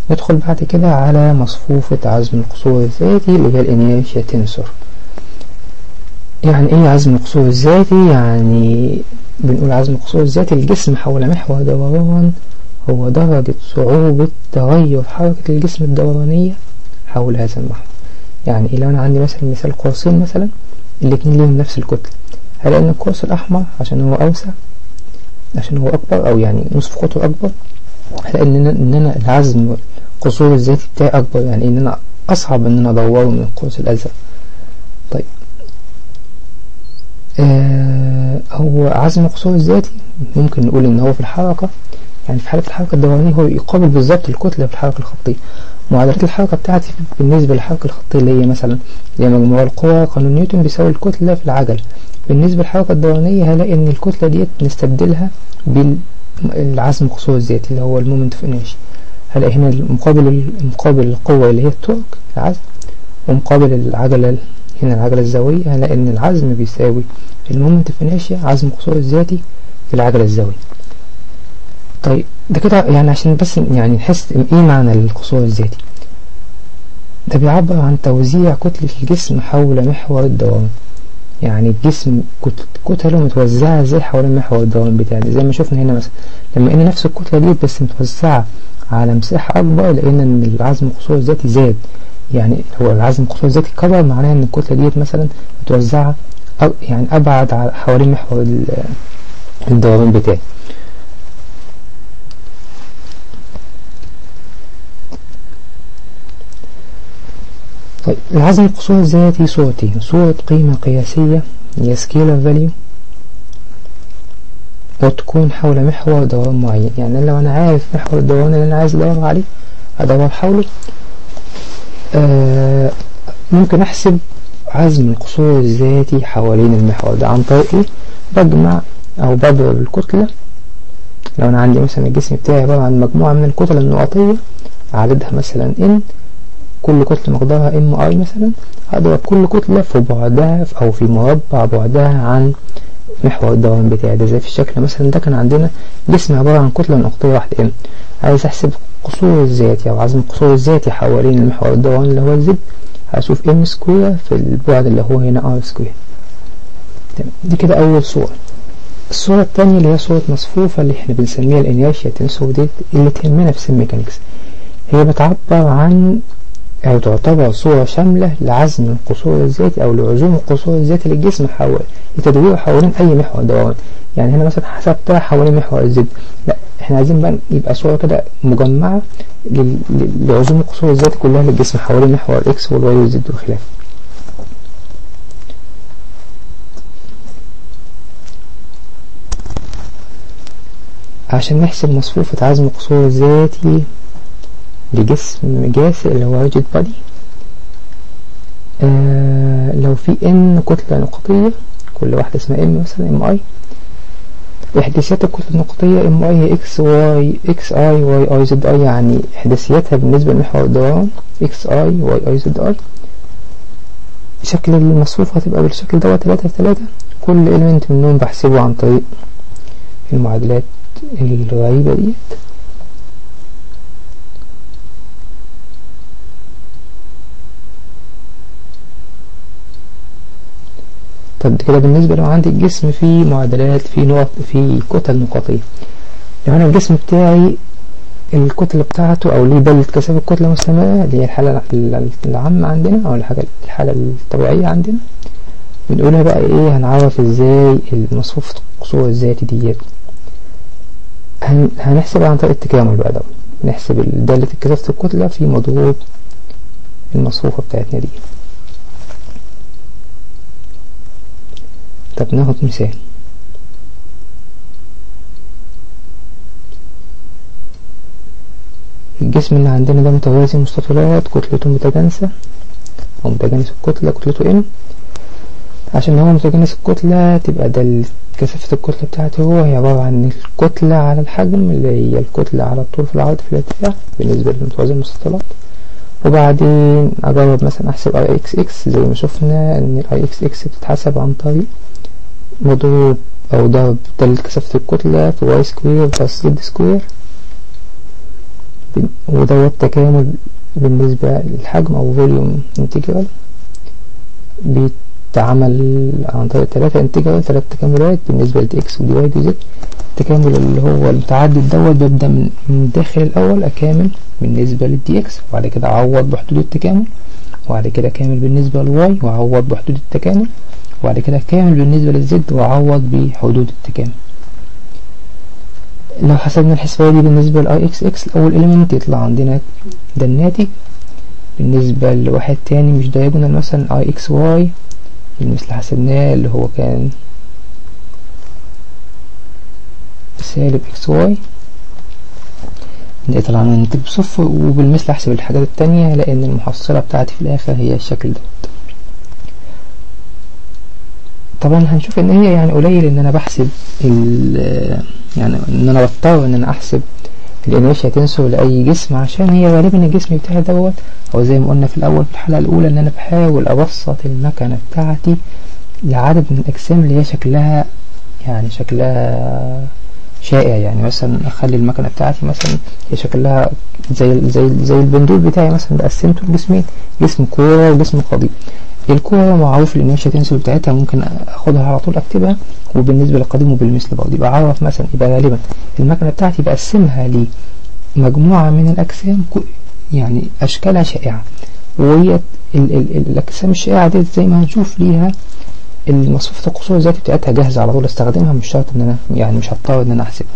ندخل بعد كده على مصفوفة عزم القصور الذاتي اللي هي الانيرشيا تنسور يعني ايه عزم القصور الذاتي يعني بنقول عزم القصور الذاتي الجسم حول محور دوران هو درجة صعوبة تغير حركة الجسم الدورانية حول هذا المحور يعني لو أنا عندي مثلا مثال قوسين مثلا الاتنين ليهم نفس الكتلة هلاقي إن القوس الأحمر عشان هو أوسع عشان هو أكبر أو يعني نصف قطره أكبر هلاقي إن أنا, إن أنا العزم القصور الذاتي بتاعي أكبر يعني إن أنا أصعب إن أنا أدوره من القوس الأزرق طيب آه هو عزم القصور الذاتي ممكن نقول إن هو في الحركة يعني في حالة الحركة الدورانية هو يقابل بالظبط الكتلة في الحركة الخطية معادلات الحركة بتاعتي بالنسبة للحركة الخطية اللي هي مثلا زي مجموع القوى قانون نيوتن بيساوي الكتلة في العجل بالنسبة للحركة الدورانية هلاقي إن الكتلة ديت نستبدلها بالعزم القصور الذاتي اللي هو المومنت اوف انرجي هلاقي هنا المقابل مقابل القوة اللي هي التورك العزم ومقابل العجلة هنا العجلة الزاوية هلاقي إن العزم بيساوي المومنت اوف انرجي عزم القصور الذاتي في العجلة الزاوية طيب ده كده يعني عشان بس يعني نحس ايه معنى القصور الذاتي ده بيعبر عن توزيع كتلة الجسم حول محور الدوران يعني الجسم كتله متوزعة ازاي حول محور الدوران بتاعي زي ما شفنا هنا مثلا لما ان نفس الكتلة دي بس متوزعة على مساحة أكبر لأن إن العزم القصور الذاتي زاد يعني هو العزم القصور الذاتي كبر معناه إن الكتلة ديت مثلا متوزعة يعني أبعد حوالين محور الدوران بتاعي طيب العزم القصور الذاتي صورتين صورة قيمة قياسية هي سكيلر فاليو وتكون حول محور دوران معين يعني لو أنا عارف محور الدوران اللي أنا عايز أدور عليه أدور حوله آه ممكن أحسب عزم القصور الذاتي حوالين المحور ده عن طريق إيه بجمع أو بضرب الكتلة لو أنا عندي مثلا الجسم بتاعي عبارة عن مجموعة من الكتل النقطية عددها مثلا n كل كتلة مقدارها ام اي مثلا هضرب كل كتلة في بعدها او في مربع بعدها عن محور الدوران بتاعي ده زي في الشكل مثلا ده كان عندنا جسم عبارة عن كتلة نقطية واحدة ام عايز احسب القصور الذاتي او عزم القصور الذاتي حوالين المحور الدوران اللي هو الزد هشوف ام سكوير في البعد اللي هو هنا ار سكوير دي كده اول صورة الصورة الثانية اللي هي صورة مصفوفة اللي احنا بنسميها الانيرشيا تنسور دي اللي تهمنا في سيم ميكانيكس هي بتعبر عن أو تعتبر صورة شاملة لعزم القصور الذاتي أو لعزوم القصور الذاتي للجسم حول لتدويره حوالين أي محور دوران يعني هنا مثلا حسبتها حوالين محور الزد لا احنا عايزين بقى يبقى صورة كده مجمعة لعزوم القصور الذاتي كلها للجسم حوالين محور الإكس والواي والزد والخلاف عشان نحسب مصفوفة عزم القصور الذاتي لجسم جاسئ اللي هو ريجيد بادي آه لو في ان كتلة نقطية كل واحدة اسمها ام مثلا ام اي احداثيات الكتلة النقطية ام اي هي اكس واي اكس اي واي اي زد اي يعني احداثياتها بالنسبة لمحور الدوران اكس اي واي اي زد اي شكل المصفوفة هتبقى بالشكل دوت تلاتة في تلاتة كل element منهم بحسبه عن طريق المعادلات الغريبة ديت طب كده بالنسبة لو عندي الجسم فيه معادلات فيه نقط فيه كتل نقطية لو أنا الجسم بتاعي الكتلة بتاعته أو ليه بلة كثافة كتلة مستمرة اللي هي الحالة العامة عندنا أو الحاجة الحالة الطبيعية عندنا بنقولها بقى إيه هنعرف إزاي المصفوفة القصور الذاتي ديت هنحسب عن طريق التكامل بقى ده نحسب دالة كثافة الكتلة في مضروب المصفوفة بتاعتنا دي طب ناخد مثال الجسم اللي عندنا ده متوازي مستطيلات كتلته متجانسة أو متجانس الكتلة كتلته ام عشان هو متجانس الكتلة تبقى ده كثافة الكتلة بتاعته هو هي عبارة عن الكتلة على الحجم اللي هي الكتلة على الطول في العرض في الارتفاع بالنسبة للمتوازي المستطيلات وبعدين أجرب مثلا أحسب اي اكس اكس زي ما شفنا إن الاي اكس اكس بتتحسب عن طريق مضروب أو ضرب دالة كثافة الكتلة في واي سكوير بلس زد سكوير ودوت تكامل بالنسبة للحجم أو فوليوم انتجرال بيتعمل عن طريق ثلاثة انتجرال ثلاث تكاملات بالنسبة لإكس ودي واي دي زد التكامل اللي هو المتعدد دوت ببدأ من من داخل الأول أكامل بالنسبة للدي إكس وبعد كده أعوض بحدود التكامل وبعد كده كامل بالنسبة للواي وأعوض بحدود التكامل وبعد كده كامل بالنسبة للزد وأعوض بحدود التكامل لو حسبنا الحسبة دي بالنسبة ل اكس اكس الأول إليمنت يطلع عندنا ده الناتج بالنسبة لواحد تاني مش دايجونال مثلا اي اكس واي المثل حسبناه اللي هو كان سالب اكس واي يطلع عندنا الناتج بصفر وبالمثل أحسب الحاجات التانية لأن المحصلة بتاعتي في الآخر هي الشكل دوت طبعا هنشوف ان هي يعني قليل ان انا بحسب يعني ان انا بضطر ان انا احسب الانيرشيا تنسور لاي جسم عشان هي غالبا الجسم بتاعي دوت او زي ما قلنا في الاول في الحلقه الاولى ان انا بحاول ابسط المكنه بتاعتي لعدد من الاجسام اللي هي شكلها يعني شكلها شائع يعني مثلا اخلي المكنه بتاعتي مثلا هي شكلها زي زي زي البندول بتاعي مثلا قسمته لجسمين جسم كوره وجسم قضيب الكوره معروف الانيرشيا تنسور بتاعتها ممكن اخدها على طول اكتبها وبالنسبه للقديم وبالمثل برضه يبقى اعرف مثلا يبقى غالبا المكنه بتاعتي بقسمها لمجموعه من الاجسام يعني اشكالها شائعه وهي الاجسام الشائعه ديت زي ما هنشوف ليها المصفوفة القصور الذاتي بتاعتها جاهزة على طول استخدمها مش شرط ان انا يعني مش هضطر ان انا احسبها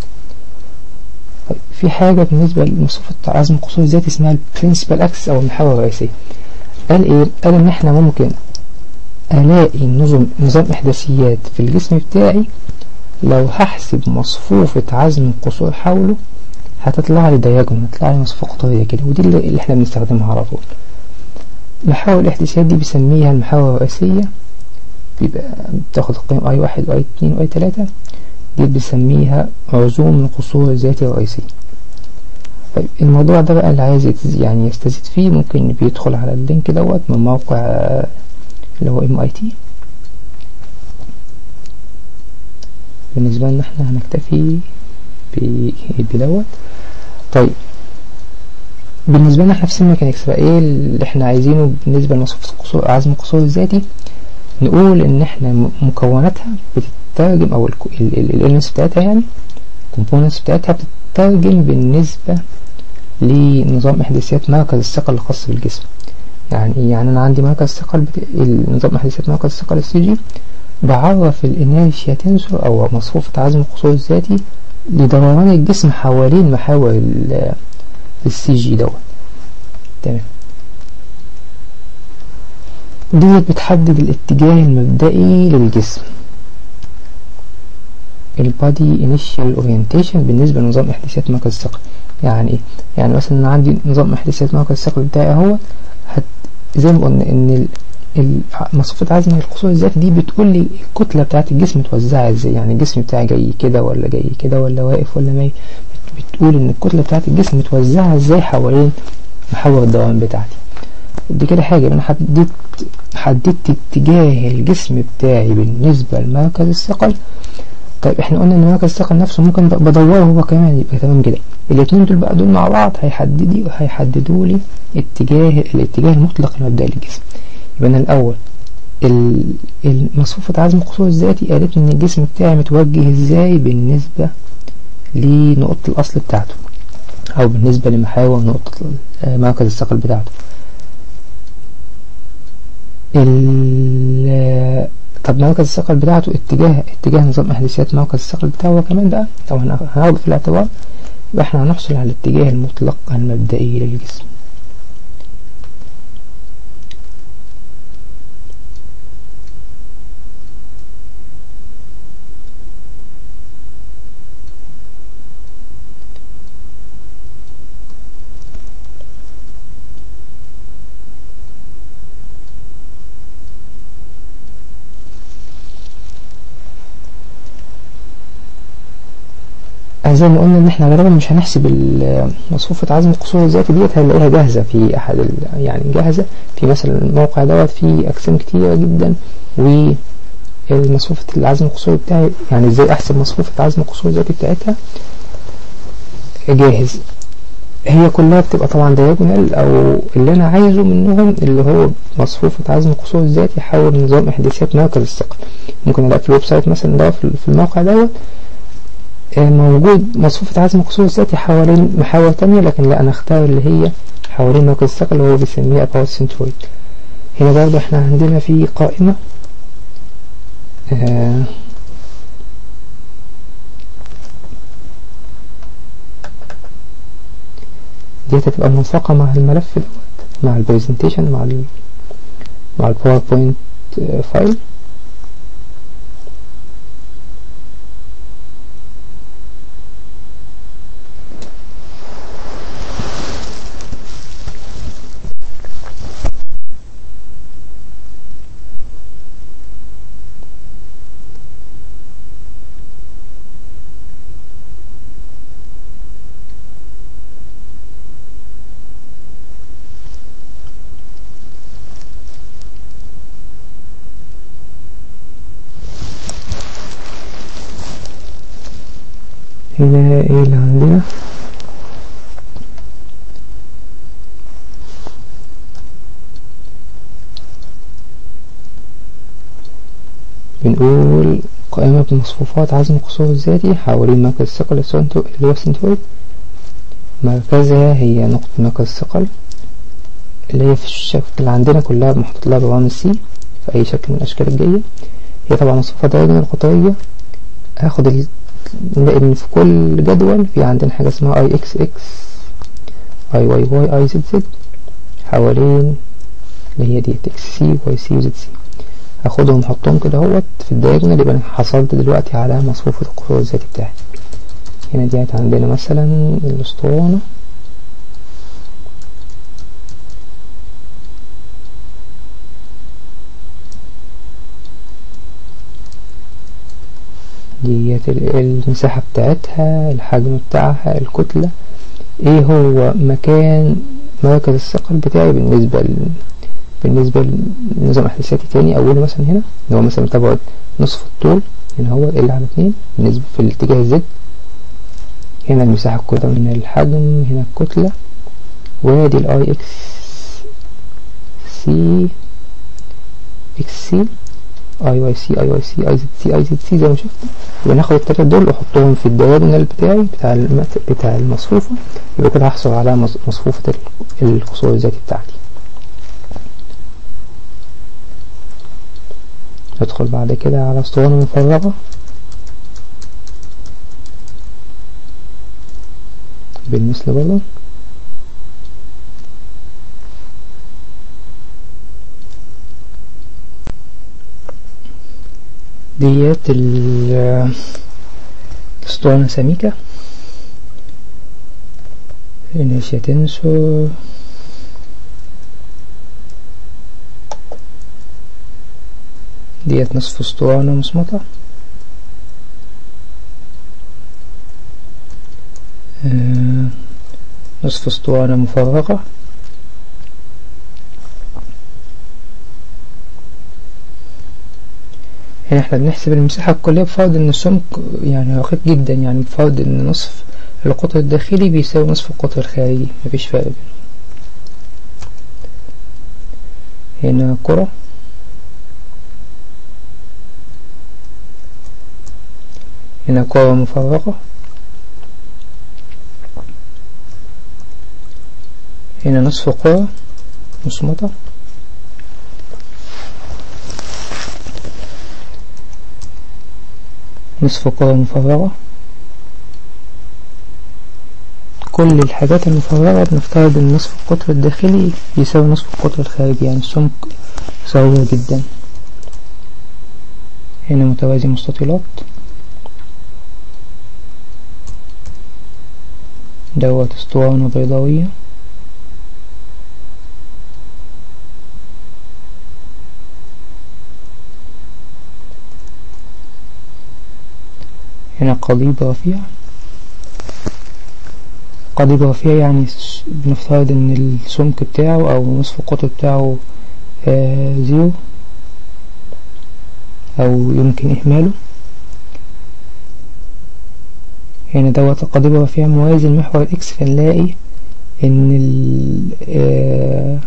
طيب في حاجة بالنسبة لمصفوفة عزم القصور الذاتي اسمها البرنسبال اكس او المحور الرئيسي قال ايه قال ان احنا ممكن الاقي نظم نظام احداثيات في الجسم بتاعي لو هحسب مصفوفة عزم القصور حوله هتطلع لي دياجون هتطلع لي مصفوفة قطرية كده ودي اللي احنا بنستخدمها على طول محاور الاحداثيات دي بسميها المحاور الرئيسية بيبقى بتاخد القيم اي واحد واي اتنين واي تلاتة دي بنسميها عزوم القصور الذاتي الرئيسي طيب الموضوع ده بقى اللي عايز يعني يستزيد فيه ممكن بيدخل على اللينك دوت من موقع اللي هو ام اي تي بالنسبة لنا احنا هنكتفي بدوت طيب بالنسبة لنا احنا في سين ميكانيكس بقى ايه اللي احنا عايزينه بالنسبة لمصفوفة القصور عزم القصور الذاتي نقول ان احنا مكوناتها بتترجم او الالمنتس بتاعتها يعني الكومبوننتس بتاعتها بتترجم بالنسبة لنظام احداثيات مركز الثقل الخاص بالجسم يعني ايه يعني انا عندي مركز ثقل بت... نظام احداثيات مركز الثقل السي جي بعرف الانيرشيا تنسور او مصفوفة عزم القصور الذاتي لدوران الجسم حوالين محاور السي جي دوت تمام ديت بتحدد الاتجاه المبدئي للجسم البادي انيشال اورينتيشن بالنسبة لنظام احداثيات مركز الثقل يعني ايه يعني مثلا انا عندي نظام احداثيات مركز الثقل بتاعي اهو زي ما قلنا ان مصفوفة عزم القصور الذاتي دي بتقول لي الكتلة بتاعت الجسم متوزعة ازاي يعني الجسم بتاعي جاي كده ولا جاي كده ولا واقف ولا مايل بتقول ان الكتلة بتاعت الجسم متوزعة ازاي حوالين محور الدوران بتاعتي دي كده حاجة انا حددت حددت اتجاه الجسم بتاعي بالنسبة لمركز الثقل طيب احنا قلنا ان مركز الثقل نفسه ممكن بدوره هو كمان يبقى تمام كده الاتنين دول بقى دول مع بعض هيحددوا هيحددوا لي اتجاه الاتجاه المطلق المبدئي للجسم يبقى انا الاول مصفوفة عزم القصور الذاتي قالت ان الجسم بتاعي متوجه ازاي بالنسبة لنقطة الاصل بتاعته او بالنسبة لمحاور نقطة مركز الثقل بتاعته طب مركز الثقل بتاعته اتجاه اتجاه نظام احداثيات مركز الثقل بتاعه هو كمان بقى لو هناخده في الاعتبار يبقى احنا هنحصل على الاتجاه المطلق المبدئي للجسم زي ما قلنا ان احنا غالبا مش هنحسب مصفوفة عزم القصور الذاتي ديت هنلاقيها جاهزة في احد ال... يعني جاهزة في مثلا الموقع دوت فيه اجسام كتيرة جدا والمصفوفة العزم القصوري بتاعي يعني ازاي احسب مصفوفة عزم القصور الذاتي بتاعتها جاهز هي كلها بتبقى طبعا دياجونال او اللي انا عايزه منهم اللي هو مصفوفة عزم قصور الذات يحول نظام احداثيات مركز الثقل ممكن الاقي في الويب سايت مثلا ده في الموقع دوت موجود مصفوفة عزم قصور الذات حوالين محاور تانية لكن لا انا اختار اللي هي حوالين مركز الثقل اللي هو بيسميها about centroid هنا برضه احنا عندنا في قائمة آه دي هتبقى منسقة مع الملف دوت مع البرزنتيشن مع ال مع الباوربوينت فايل هنا ايه اللي عندنا بنقول قائمة بمصفوفات عزم القصور الذاتي حوالين مركز الثقل اللي هو السنتويد مركزها هي نقطة مركز الثقل اللي هي في الشكل اللي عندنا كلها محطوط لها برامج سي في أي شكل من الأشكال الجاية هي طبعا مصفوفات دايجونال القطرية هاخد نلاقي ان في كل جدول في عندنا حاجة اسمها اي اكس اكس اي واي واي اي زد زد حوالين اللي هي ديت اكس سي واي سي وزد سي هاخدهم احطهم كده اهوت في الدايجونال يبقى انا حصلت دلوقتي على مصفوفة القصور الذاتي بتاعي هنا ديت عندنا مثلا الاسطوانة ديت المساحة بتاعتها الحجم بتاعها الكتلة ايه هو مكان مركز الثقل بتاعي بالنسبة ل... بالنسبة لنظام احداثياتي تاني اوله مثلا هنا اللي هو مثلا تبعد نصف الطول هنا هو ال على اتنين بالنسبة في الاتجاه الزد هنا المساحة الكتلة من الحجم هنا الكتلة وادي الاي اكس سي اكس سي اي واي سي اي واي سي اي زد سي اي زد سي زي ما شفت يبقى ناخد التلاتة دول واحطهم في الدياجونال بتاعي بتاع المت... بتاع المصفوفة يبقى كده هحصل على مصفوفة القصور الذاتي بتاعتي ندخل بعد كده على اسطوانة مفرغة بالمثل برضه ديت الاسطوانة سميكة انيشيا تنسو ديت نصف اسطوانة مصمتة نصف اسطوانة مفرغة هنا احنا بنحسب المساحة الكلية بفرض ان السمك يعني رقيق جدا يعني بفرض ان نصف القطر الداخلي بيساوي نصف القطر الخارجي مفيش فرق بينهم هنا كرة هنا كرة مفرغة هنا نصف كرة مصمتة نصف كرة مفرغة كل الحاجات المفرغة بنفترض ان نصف القطر الداخلي يساوي نصف القطر الخارجي يعني السمك صغير جدا هنا متوازي مستطيلات دوت اسطوانة بيضاوية هنا قضيب رفيع قضيب رفيع يعني بنفترض ان السمك بتاعه او نصف القطر بتاعه آه زيرو او يمكن اهماله هنا دوت القضيب رفيع موازي لمحور الاكس فنلاقي ان ال آه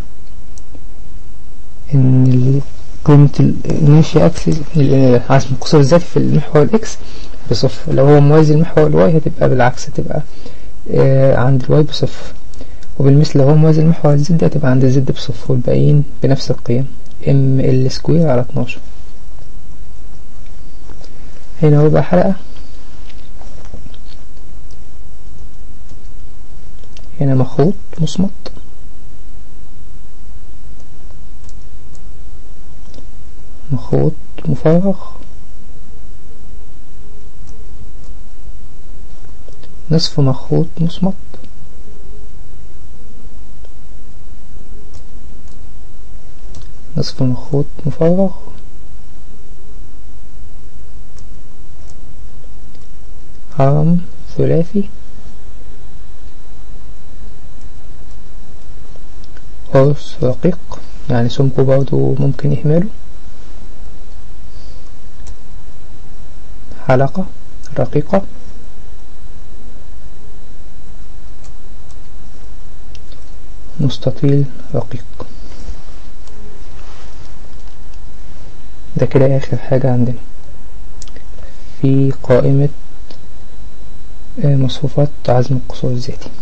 ان قيمة الانيشيا اكسس عزم القصور الذاتي في المحور الاكس بصفر لو هو موازي المحور الواي هتبقى بالعكس هتبقى آه عند الواي بصفر وبالمثل لو هو موازي المحور الزد هتبقى عند الزد بصفر والباقيين بنفس القيم ام ال سكوير على 12 هنا هو بقى حلقة هنا مخروط مصمت مخروط مفرغ نصف مخروط مصمت نصف مخروط مفرغ هرم ثلاثي قرص رقيق يعني سمكه برضو ممكن يهمله حلقة رقيقة مستطيل رقيق ده كده آخر حاجة عندنا في قائمة مصفوفات عزم القصور الذاتي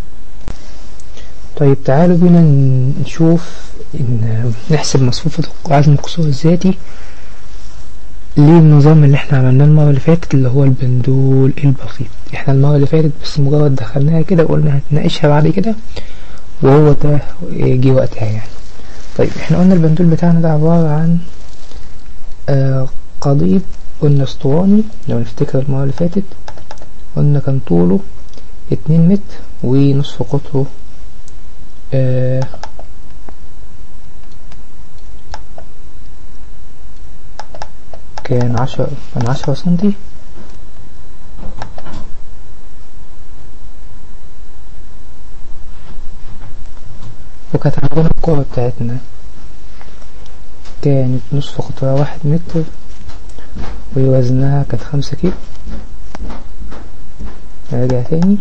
طيب تعالوا بينا نشوف إن نحسب مصفوفة عزم القصور الذاتي ليه النظام اللي احنا عملناه المرة اللي فاتت اللي هو البندول البسيط احنا المرة اللي فاتت بس مجرد دخلناها كده وقلنا هنتناقشها بعد كده وهو ده جه وقتها يعني طيب احنا قلنا البندول بتاعنا ده عبارة عن آه قضيب قلنا اسطواني لو نفتكر المرة اللي فاتت قلنا كان طوله اتنين متر ونصف قطره آه كان عشرة كان عشرة سنتي وكانت عندنا القوة بتاعتنا كانت نصف قطرها واحد متر ووزنها كانت خمسة كيلو نرجع تاني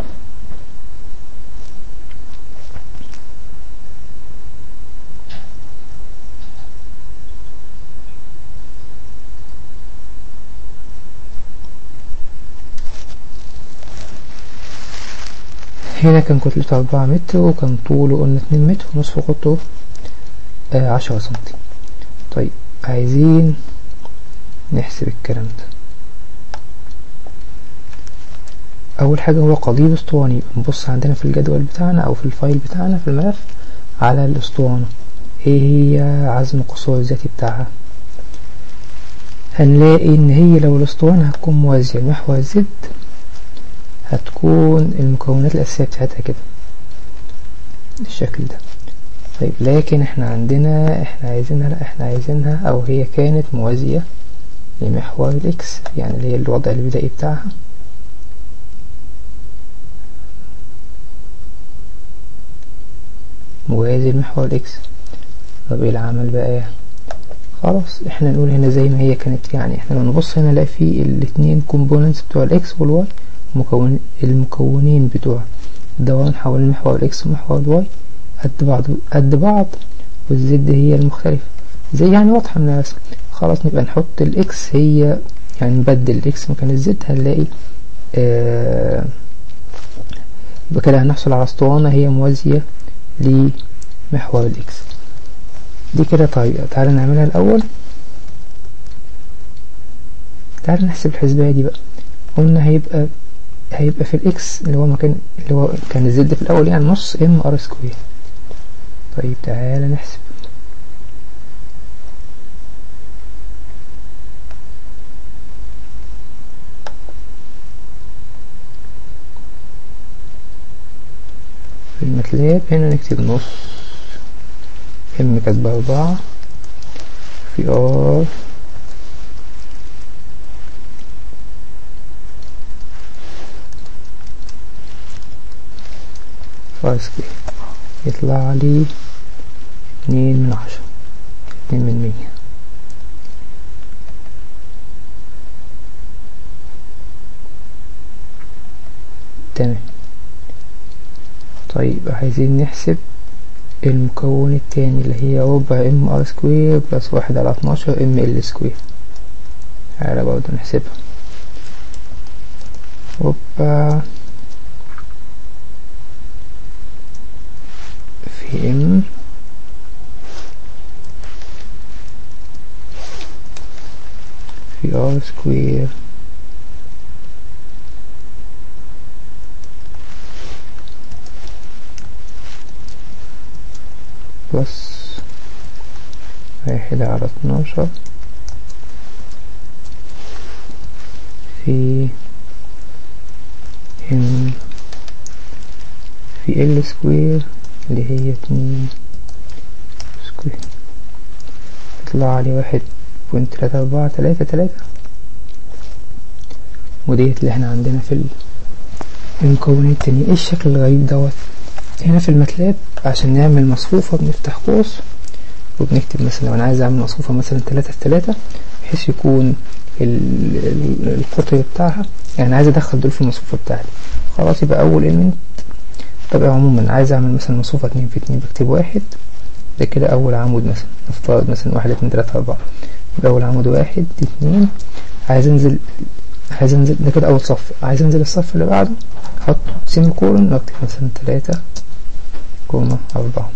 هنا كان كتلته أربعة متر وكان طوله قلنا اتنين متر ونصف قطره آه عشرة سنتي طيب عايزين نحسب الكلام ده أول حاجة هو قضيب اسطواني نبص عندنا في الجدول بتاعنا أو في الفايل بتاعنا في الملف على الاسطوانة ايه هي عزم القصور الذاتي بتاعها هنلاقي ان هي لو الاسطوانة هتكون موازية لمحور الزد هتكون المكونات الأساسية بتاعتها كده بالشكل ده طيب لكن احنا عندنا احنا عايزينها لا احنا عايزينها او هي كانت موازية لمحور الاكس يعني اللي هي الوضع البدائي بتاعها موازي لمحور الاكس طب ايه العمل بقى خلاص احنا نقول هنا زي ما هي كانت يعني احنا لو نبص هنا نلاقي في الاتنين كومبوننتس بتوع الاكس والواي مكون المكونين بتوع الدوران حول محور الاكس ومحور الواي قد بعض قد بعض والزد هي المختلفة زي يعني واضحة من الرسم خلاص نبقى نحط الاكس هي يعني نبدل الاكس مكان الزد هنلاقي آه يبقى كده هنحصل على اسطوانة هي موازية لمحور الاكس دي كده طريقة تعالى نعملها الأول تعالى نحسب الحسبة دي بقى قلنا هيبقى هيبقى في الاكس اللي هو مكان اللي هو كان الزد في الاول يعني نص ام ار سكوير طيب تعالى نحسب في الماتلاب هنا نكتب نص ام كانت بأربعة في ار فاسكي يطلع لي اتنين من عشرة اتنين من مية تمام طيب عايزين نحسب المكون التاني اللي هي ربع ام ار سكوير بلس واحد على اتناشر ام ال سكوير تعالى برضه نحسبها ربع في ام في ار سكوير بلس واحد على اتناشر في ام في ال سكوير اللي هي اتنين سكوير يطلع لي واحد بوينت تلاتة أربعة تلاتة تلاتة وديت اللي احنا عندنا في المكونات التانية ايه الشكل الغريب دوت هنا في الماتلاب عشان نعمل مصفوفة بنفتح قوس وبنكتب مثلا لو انا عايز اعمل مصفوفة مثلا تلاتة في تلاتة بحيث يكون القطر بتاعها يعني عايز ادخل دول في المصفوفة بتاعتي خلاص يبقى اول المنت طب عموما عايز اعمل مثلا مصفوفة اتنين في اتنين بكتب واحد ده كده اول عمود مثلا نفترض مثلا واحد اتنين تلاتة اربعة يبقى اول عمود واحد اتنين عايز انزل عايز انزل ده كده اول صف عايز انزل الصف اللي بعده احط سيمي كولون واكتب مثلا تلاتة كوما أربعة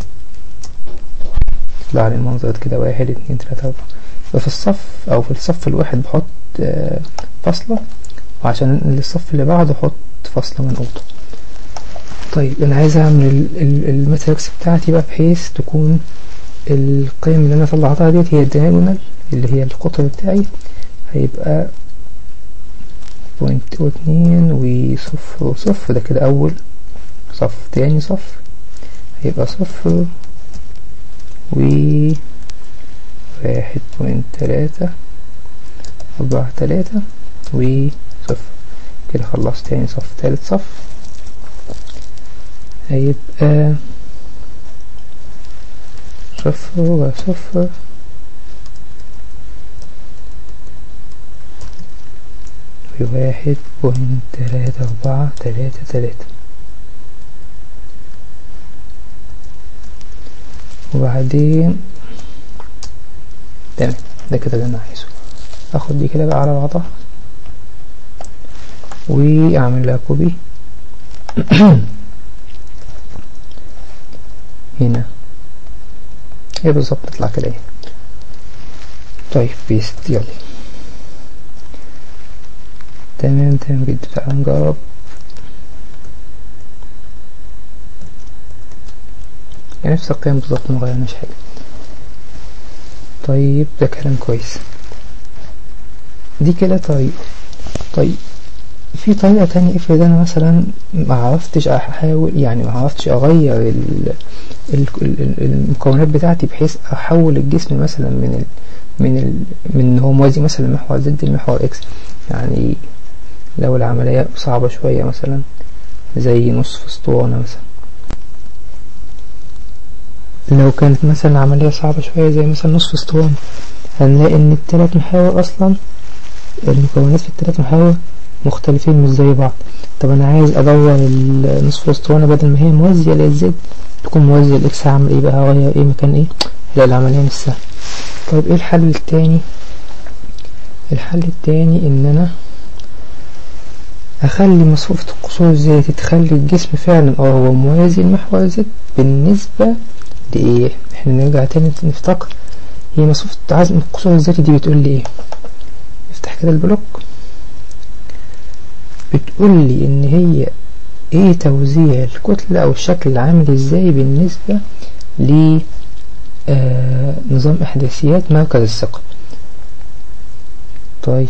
يطلع لي المنظر كده واحد اتنين تلاتة أربعة ففي الصف أو في الصف الواحد بحط فاصلة وعشان الصف اللي بعده أحط فاصلة منقوطة طيب أنا عايز أعمل الماتريكس بتاعتي بقى بحيث تكون القيم اللي أنا طلعتها ديت هي الدياجونال اللي هي القطر بتاعي هيبقى بوينت واتنين وصفر وصفر ده كده أول صف تاني صف هيبقى صفر و واحد بوينت تلاتة أربعة تلاتة وصفر كده خلصت تاني صف تالت صف هيبقى صفر وصفر وواحد بوينت تلاتة أربعة تلاتة تلاتة وبعدين تمام ده كده اللي انا عايزه اخد دي كده بقى على بعضها واعمل لها كوبي هنا هي بالظبط تطلع كده اهي طيب بيست يلا تمام تمام جدا تعالى نجرب يعني نفس القيم بالظبط مغيرناش حاجة طيب ده كلام كويس دي كده طريقة طيب في طريقة تانية افرض انا مثلا ما عرفتش احاول يعني ما عرفتش اغير ال ال ال المكونات بتاعتي بحيث احول الجسم مثلا من ال من ال من هو موازي مثلا محور زد لمحور اكس يعني لو العملية صعبة شوية مثلا زي نصف اسطوانة مثلا لو كانت مثلا عملية صعبة شوية زي مثلا نصف اسطوانة هنلاقي ان التلات محاور اصلا المكونات في التلات محاور مختلفين مش زي بعض طب انا عايز ادور النصف الاسطوانة بدل ما هي موازية للزد تكون موازية الاكس هعمل ايه بقى هغير ايه مكان ايه لا العملية مش سهلة طيب ايه الحل التاني الحل التاني ان انا اخلي مصفوفة القصور الذاتي تخلي الجسم فعلا اه هو موازي لمحور زد بالنسبة لإيه احنا نرجع تاني نفتكر هي مصفوفة عزم القصور الذاتي دي بتقول لي ايه نفتح كده البلوك بتقول لي ان هي ايه توزيع الكتلة او الشكل عامل ازاي بالنسبة ل آه نظام احداثيات مركز الثقل طيب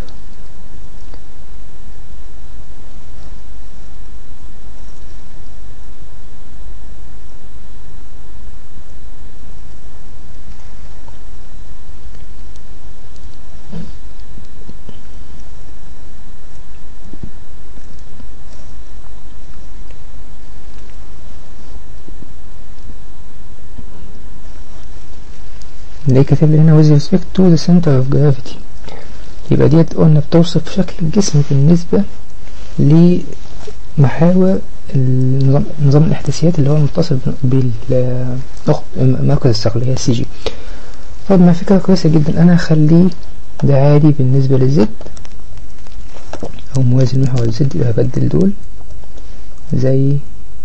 اللي كاتب لي هنا with respect to the center of gravity يبقى ديت قلنا بتوصف شكل الجسم بالنسبة ل محاور النظام نظام الاحداثيات اللي هو المتصل بالمركز الثقل اللي هي السي جي طب ما فكرة كويسة جدا انا هخليه ده عادي بالنسبة للزد او موازي المحور الزد يبقى هبدل دول زي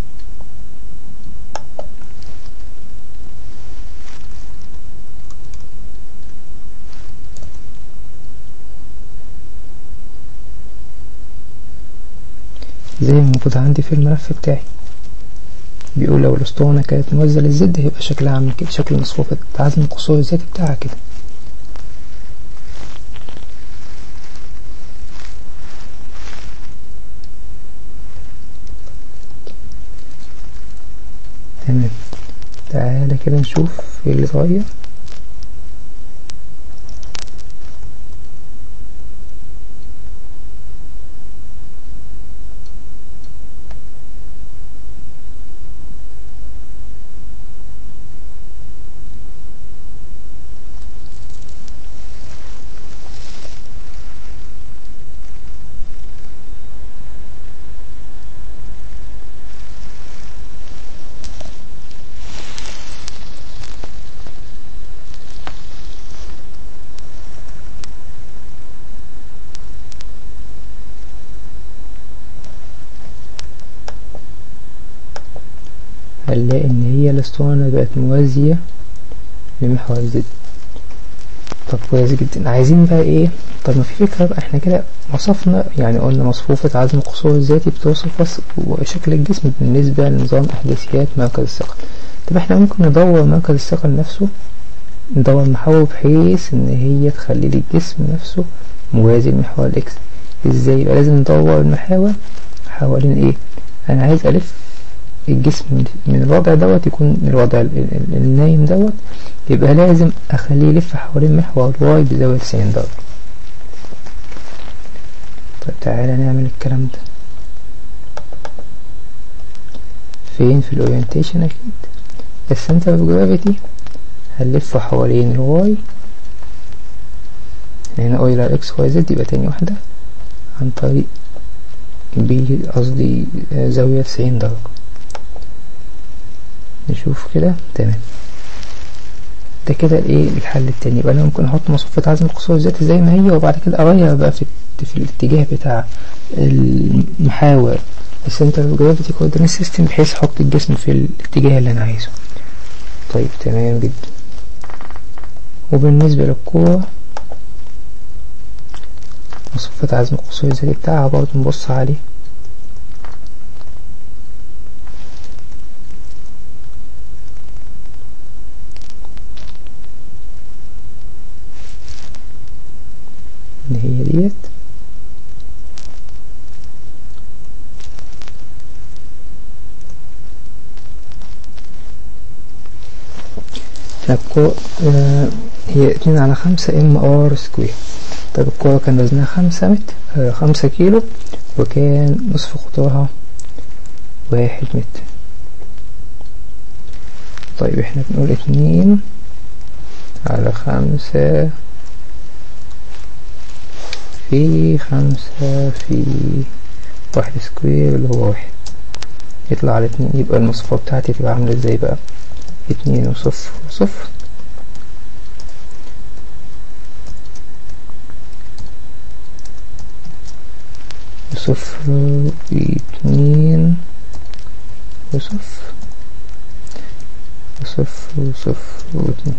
زي ما موجود عندي في الملف بتاعي بيقول لو الاسطوانة كانت موزة للزد هيبقى شكلها عامل كده شكل مصفوفة عزم القصور الذاتي بتاعها كده تمام تعالى كده نشوف ايه اللي اتغير هنلاقي ان هي الاسطوانة بقت موازية لمحور الزد طب كويس جدا عايزين بقى ايه طب ما في فكرة بقى احنا كده وصفنا يعني قلنا مصفوفة عزم القصور الذاتي بتوصف شكل الجسم بالنسبة لنظام احداثيات مركز الثقل طب احنا ممكن ندور مركز الثقل نفسه ندور محور بحيث ان هي تخلي لي الجسم نفسه موازي لمحور الاكس ازاي يبقى لازم ندور المحاور حوالين ايه انا عايز الف الجسم من الوضع دوت يكون الوضع النايم دوت يبقى لازم اخليه يلف حوالين محور الواي بزاوية 90 درجة طيب تعالى نعمل الكلام ده فين في الاورينتيشن اكيد السنتر اوف جرافيتي هنلفه حوالين الواي هنا اويلر اكس واي زد يبقى تاني واحدة عن طريق بي قصدي زاوية 90 درجة نشوف كده تمام ده كده الايه الحل التاني يبقى انا ممكن احط مصفوفة عزم القصور الذاتي زي ما هي وبعد كده اغير بقى في, في الاتجاه بتاع المحاور السنتر اوف جرافيتي كوردينيت سيستم بحيث احط الجسم في الاتجاه اللي انا عايزه طيب تمام جدا وبالنسبة للكورة مصفوفة عزم القصور الذاتي بتاعها برضه نبص عليه ان هي ديت الكو آه هي اتنين على خمسة ام ار سكوير طيب الكورة كان وزنها خمسة متر آه خمسة كيلو وكان نصف قطرها واحد متر طيب احنا بنقول اتنين على خمسة في خمسة في واحد سكوير اللي هو واحد يطلع على اتنين يبقى المصفوفة بتاعتي تبقى عاملة ازاي بقى اتنين وصفر وصفر وصفر واتنين وصفر وصفر وصفر واتنين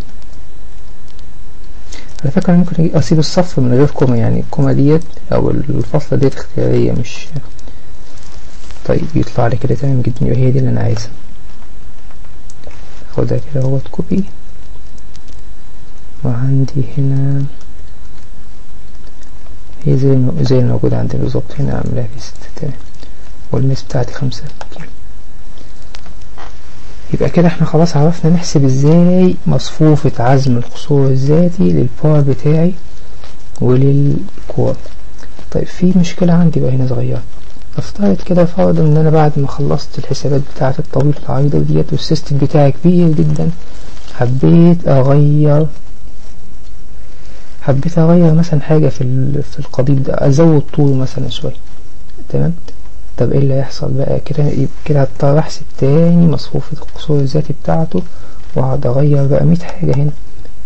على فكرة أنا ممكن أسيب الصف من غير كوما يعني الكوما ديت أو الفصلة ديت اختيارية مش طيب يطلع لي كده تمام جدا يبقى هي دي اللي أنا عايزها أخدها كده اهوت كوبي وعندي هنا هي زي زي الموجودة عندي بالظبط هنا أعملها بيست تمام والميس بتاعتي خمسة كيلو يبقى كده احنا خلاص عرفنا نحسب ازاي مصفوفة عزم القصور الذاتي للبار بتاعي وللكور طيب في مشكلة عندي بقى هنا صغيرة افترض كده فرض ان انا بعد ما خلصت الحسابات بتاعة الطويلة العريضة ديت والسيستم بتاعي كبير جدا حبيت اغير حبيت اغير مثلا حاجة في في القضيب ده ازود طوله مثلا شوية تمام طب ايه اللي هيحصل بقى كده كده هضطر احسب تاني مصفوفة القصور الذاتي بتاعته واقعد اغير بقى مية حاجة هنا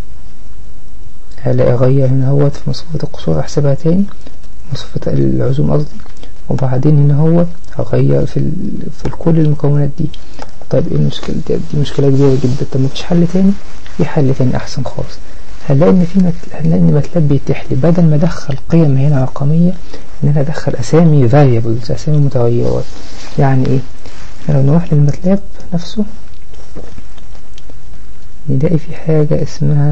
هلاقي اغير هنا هوت في مصفوفة القصور احسبها تاني مصفوفة العزوم قصدي وبعدين هنا هو هغير في ال... في كل المكونات دي طيب ايه المشكلة دي, دي مشكلة كبيرة جدا طب مفيش حل تاني في حل تاني احسن خالص هنلاقي ان في مت... هنلاقي ان ماتلاب بيتيح لي بدل ما ادخل قيم هنا رقمية ان انا ادخل اسامي variables اسامي متغيرات يعني ايه لو نروح للماتلاب نفسه نلاقي في حاجة اسمها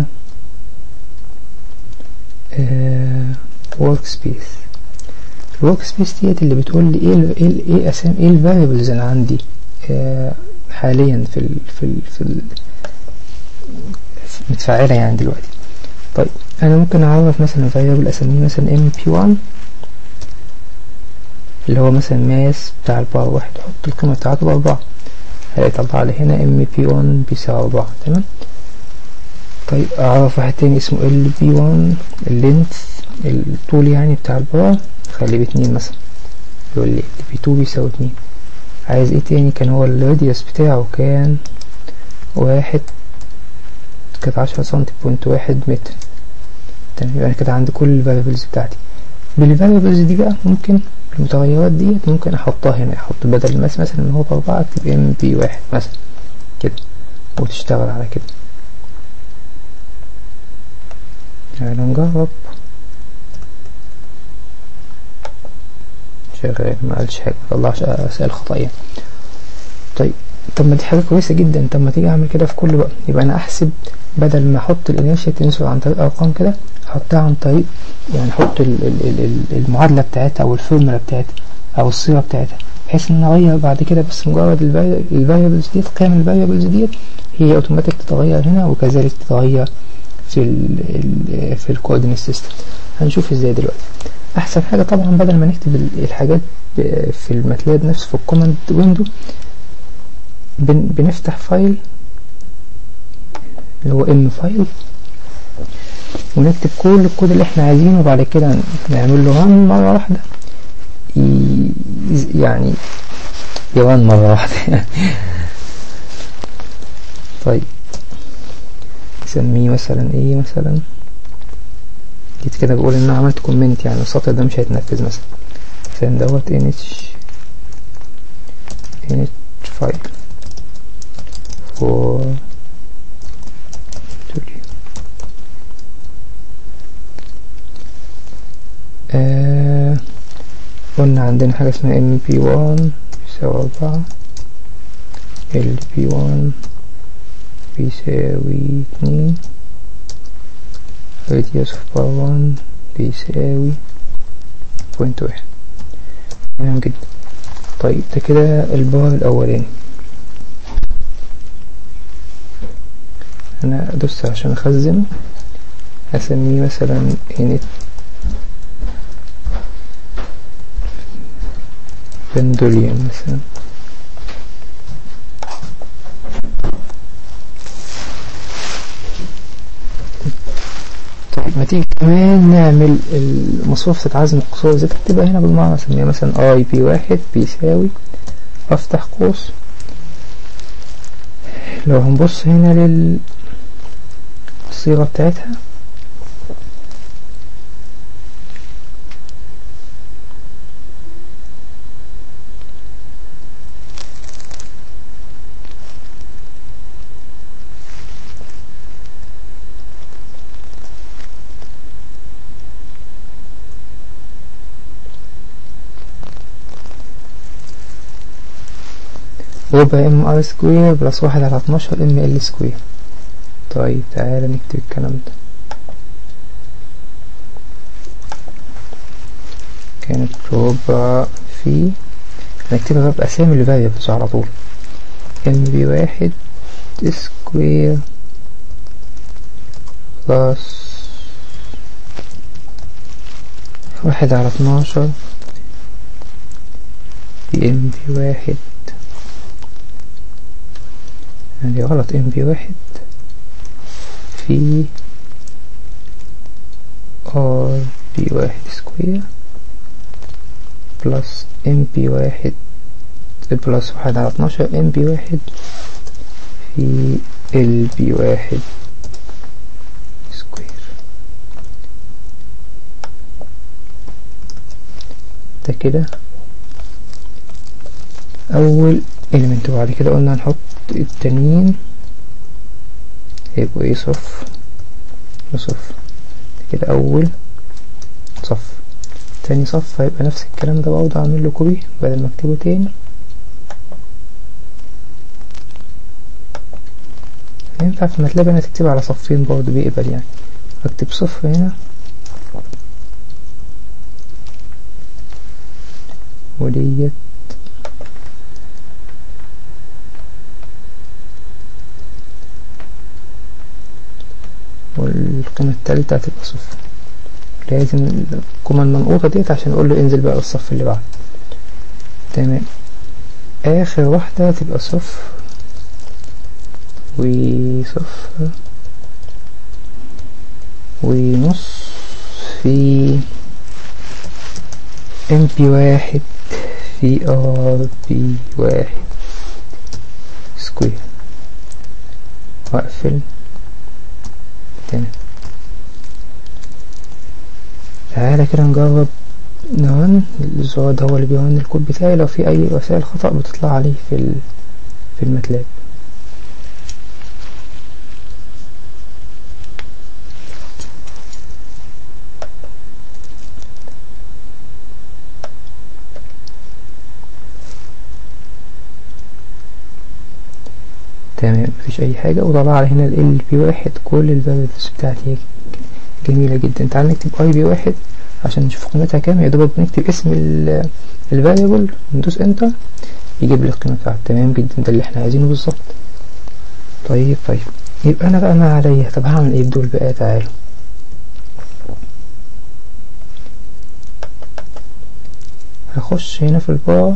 آه work space الورك سبيس ديت اللي بتقول لي ايه ال ايه ال ايه اسامي ايه الفاريبلز اللي عندي آه حاليا في ال في ال في ال متفعلة يعني دلوقتي طيب انا ممكن اعرف مثلا فاريبل اسميه مثلا ام بي 1 اللي هو مثلا ماس بتاع البار واحد احط القيمة بتاعته باربعة هيطلع لي هنا ام بي 1 بيساوي اربعة تمام طيب اعرف واحد تاني اسمه ال بي 1 اللينث الطول يعني بتاع البار خليه باتنين مثلا يقول لي بي 2 بيساوي اتنين عايز ايه تاني كان هو الراديوس بتاعه كان واحد كانت عشرة سنتي بوينت واحد متر تمام يبقى انا كده عندي كل الفاريبلز بتاعتي بالفاريبلز دي بقى ممكن المتغيرات ديت ممكن احطها هنا احط بدل الماس مثلا ان هو باربعة اكتب ام بي واحد مثلا كده وتشتغل على كده يعني نجرب شغال ما قالش حاجة ما طلعش رسائل خطأية طيب طب ما دي حاجة كويسة جدا طب ما تيجي اعمل كده في كل بقى يبقى انا احسب بدل ما احط الانيرشيا تنسور عن طريق ارقام كده احطها عن طريق يعني احط ال ال ال المعادلة بتاعتها او الفورمولا بتاعتها او الصيغة بتاعتها بحيث ان اغير بعد كده بس مجرد الفاريبلز ديت قيم الفاريبلز ديت هي اوتوماتيك تتغير هنا وكذلك تتغير في ال في الكوردينيت سيستم هنشوف ازاي دلوقتي احسن حاجة طبعا بدل ما نكتب الحاجات في الماتلاب نفسه في الكوماند ويندو بن بنفتح فايل اللي هو ام فايل ونكتب كل الكود اللي احنا عايزينه وبعد كده نعمل له ران مرة واحدة يعني يران مرة واحدة طيب نسميه مثلا ايه مثلا جيت كده بقول ان انا عملت كومنت يعني السطر ده مش هيتنفذ مثلا مثلا دوت init init file for آه قلنا عندنا حاجة اسمها mp1 بيساوي أربعة lp1 بيساوي اتنين radius of bar 1 بيساوي بوينت واحد تمام جدا طيب ده كده البار الأولاني أنا أدوس عشان أخزنه هسميه مثلا init بندوليان مثلا طيب ما تيجي كمان نعمل مصفوفة عزم القصور ذات تبقى هنا بالمعنى نسميها مثلا اي بي واحد بيساوي افتح قوس لو هنبص هنا للصيغة بتاعتها ربع ام ار سكوير بلس واحد على اتناشر ام ال سكوير طيب تعالى نكتب الكلام ده كانت ربع في هنكتبها بقى بأسامي الفاريبلز على طول ام بي واحد سكوير بلس واحد على اتناشر بي ام بي واحد يعني غلط ام بي واحد في ار بي واحد سكوير بلس ام بي واحد بلس واحد على اتناشر ام بي واحد في ال بي واحد سكوير ده كده اول element وبعد كده قلنا هنحط التانيين هيبقوا ايه صف وصف كده اول صف تاني صف هيبقى نفس الكلام ده برضه اعمل له كوبي بدل ما اكتبه تاني ينفع في ماتلاب انا تكتب على صفين برضه بيقبل يعني اكتب صفر هنا وديت والقيمة التالتة هتبقى صفر لازم القيمة المنقوطة ديت عشان اقول له انزل بقى الصف اللي بعده تمام اخر واحدة تبقى صفر وصفر ونص في ام بي واحد في ار بي واحد سكوير واقفل تمام تعالى كده نجرب نرن الزرار ده هو اللي بيرن الكود بتاعي لو في اي رسائل خطأ بتطلع عليه في ال... في الماتلاب تمام مفيش اي حاجة وطلع على هنا ال بي واحد كل الفاليوز بتاعتي جميلة جدا تعال نكتب اي بي واحد عشان نشوف قيمتها كام يا دوبك بنكتب اسم الفاريبل ندوس انتر يجيب لي القيمة بتاعته تمام جدا ده اللي احنا عايزينه بالظبط طيب طيب يبقى انا بقى ما عليا طب هعمل ايه بدول بقى تعالوا هخش هنا في البار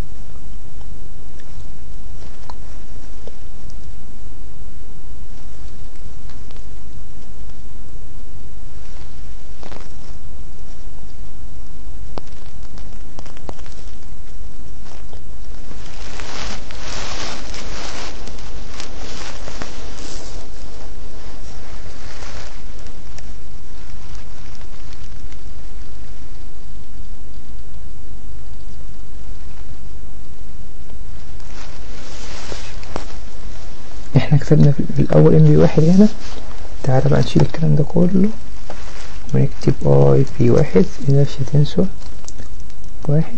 احنا كتبنا في الاول ام بي واحد هنا تعالى بقى نشيل الكلام ده كله ونكتب اي بي واحد انرشيا تنسور واحد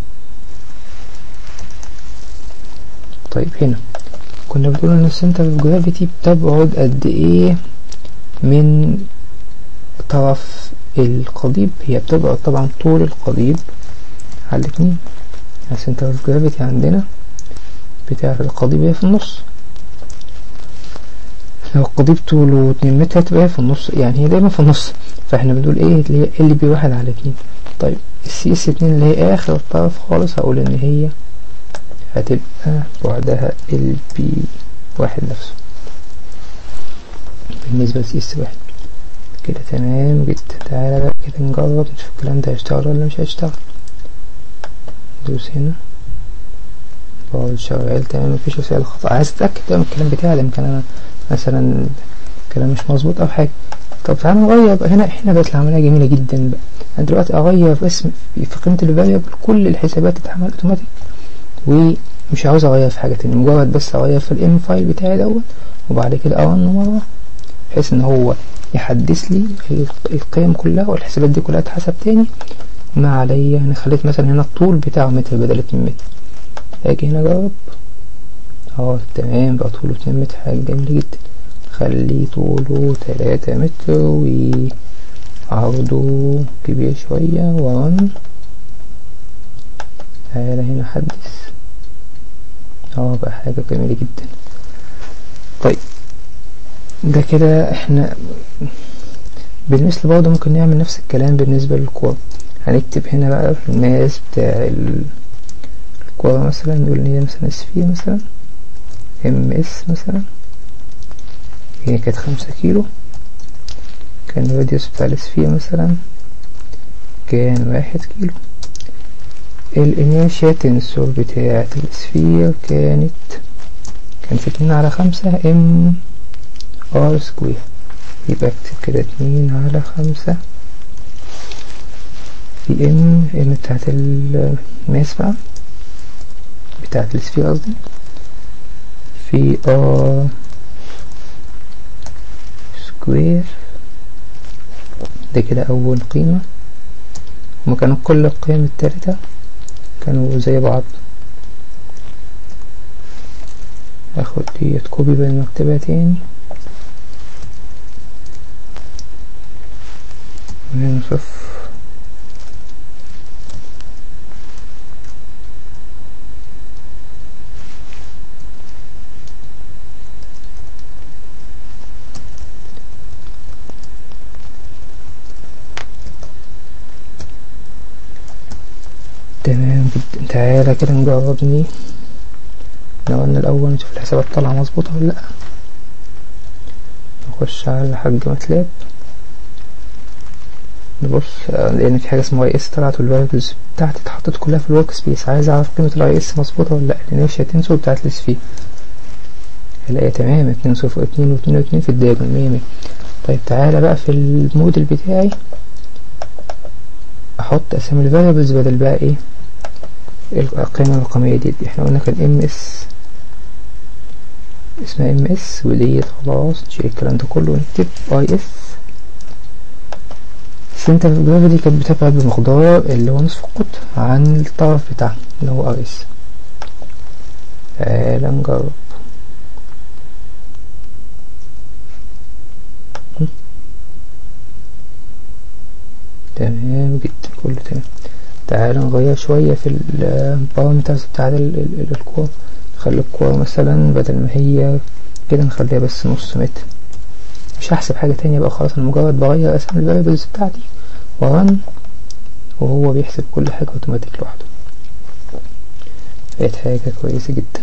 طيب هنا كنا بنقول ان السنتر اوف جرافيتي بتبعد قد ايه من طرف القضيب هي بتبعد طبعا طول القضيب على الاتنين السنتر اوف جرافيتي عندنا بتاع القضيب هي في النص لو القضيب طوله اتنين متر هتبقى في النص يعني هي دايما في النص فاحنا بنقول ايه اللي هي ال بي واحد على اتنين طيب السي اس اتنين اللي هي اخر الطرف خالص هقول ان هي هتبقى بعدها ال بي واحد نفسه بالنسبة لسي اس واحد كده تمام جدا تعالى بقى كده نجرب نشوف الكلام ده هيشتغل ولا مش هيشتغل ندوس هنا برضه شغال تمام مفيش رسائل خطأ عايز اتأكد بقى من الكلام بتاعي يمكن انا مثلا كلام مش مظبوط او حاجة طب تعالى نغير بقى هنا احنا بقت العملية جميلة جدا بقى انا دلوقتي اغير اسم في قيمة الفاريبل كل الحسابات تتعمل اوتوماتيك ومش عاوز اغير في حاجة تانية مجرد بس اغير في الام فايل بتاعي دوت وبعد كده ارن مرة بحيث ان هو يحدث لي القيم كلها والحسابات دي كلها تتحسب تاني ما عليا انا خليت مثلا هنا الطول بتاعه متر بدل 2 متر اجي هنا اجرب اه تمام بقى طوله 2 متر حاجة جميلة جدا خليه طوله 3 متر وعرضه كبير شوية ورن تعالى هنا حدث اه بقى حاجة جميلة جدا طيب ده كده احنا بالمثل برضه ممكن نعمل نفس الكلام بالنسبة للكورة هنكتب هنا بقى في الماس بتاع الكورة مثلا نقول ان هي مثلا سفير مثلا ام اس مثلا هي كانت خمسة كيلو كان الراديوس بتاع السفير مثلا كان واحد كيلو الانيرشيا تنسور بتاعة السفير كانت كانت اتنين على خمسة ام ار سكوير يبقى اكتب كده اتنين على خمسة في ام ام بتاعت الماس بقى بتاعت السفير قصدي في ار سكوير ده كده أول قيمة هما كانوا كل القيم التالتة كانوا زي بعض اخد ديت كوبي بالمكتبة تاني ونشوف تمام جدا تعالى كده نجربني لو قلنا الأول نشوف الحسابات طالعة مظبوطة ولا لأ نخش على حاج ماتلاب نبص لأن في حاجة اسمها اي اس طلعت والفاريبلز بتاعتي اتحطت كلها في الورك سبيس عايز أعرف قيمة الاي اس مظبوطة ولا لأ الانيرشيا تنسور بتاعت السفي هلاقيها تمام اتنين صفر اتنين واتنين واتنين في الدايجون مية مية طيب تعالى بقى في الموديل بتاعي أحط أسامي الفاريبلز بدل بقى ايه القيمة الرقمية دي, دي احنا قلنا كان ام اس اسمها ام اس وديت خلاص نشيل الكلام ده كله ونكتب اي اس سنتر اوف جرافيتي كانت بتبعد بمقدار اللي هو نصف القطر عن الطرف بتاعها اللي هو ار اس تعالى نجرب تمام جدا كله تمام تعالى نغير شوية في البارامترز بتاعت الكورة نخلي الكورة مثلا بدل ما هي كده نخليها بس نص متر مش هحسب حاجة تانية بقى خلاص انا مجرد بغير اسم الفاريبلز بتاعتي ورن وهو بيحسب كل حاجة اوتوماتيك لوحده بقت حاجة كويسة جدا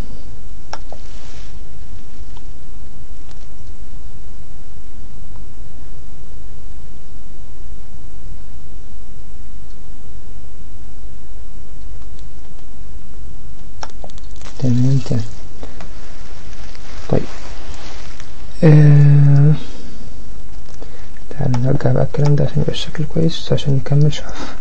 تمام تمام طيب آه... تعالى نرجع بقى الكلام ده عشان يبقى الشكل كويس عشان نكمل شرح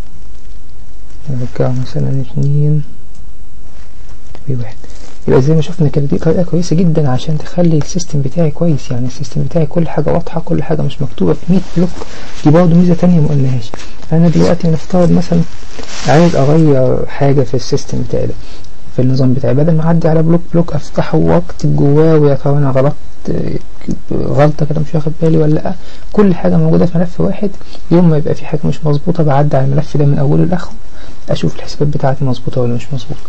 نرجع مثلا اتنين وواحد يبقى زي ما شفنا كده دي طريقة كويسة جدا عشان تخلي السيستم بتاعي كويس يعني السيستم بتاعي كل حاجة واضحة كل حاجة مش مكتوبة في 100 بلوك دي برضه ميزة تانية مقلناهاش فأنا دلوقتي نفترض مثلا عايز أغير حاجة في السيستم بتاعي ده في النظام بتاعي بدل ما اعدي على بلوك بلوك افتحه واكتب جواه ويا ترى انا غلطت غلطه كده مش واخد بالي ولا لا كل حاجه موجوده في ملف واحد يوم ما يبقى في حاجه مش مظبوطه بعدي على الملف ده من اوله لاخره اشوف الحسابات بتاعتي مظبوطه ولا مش مظبوطه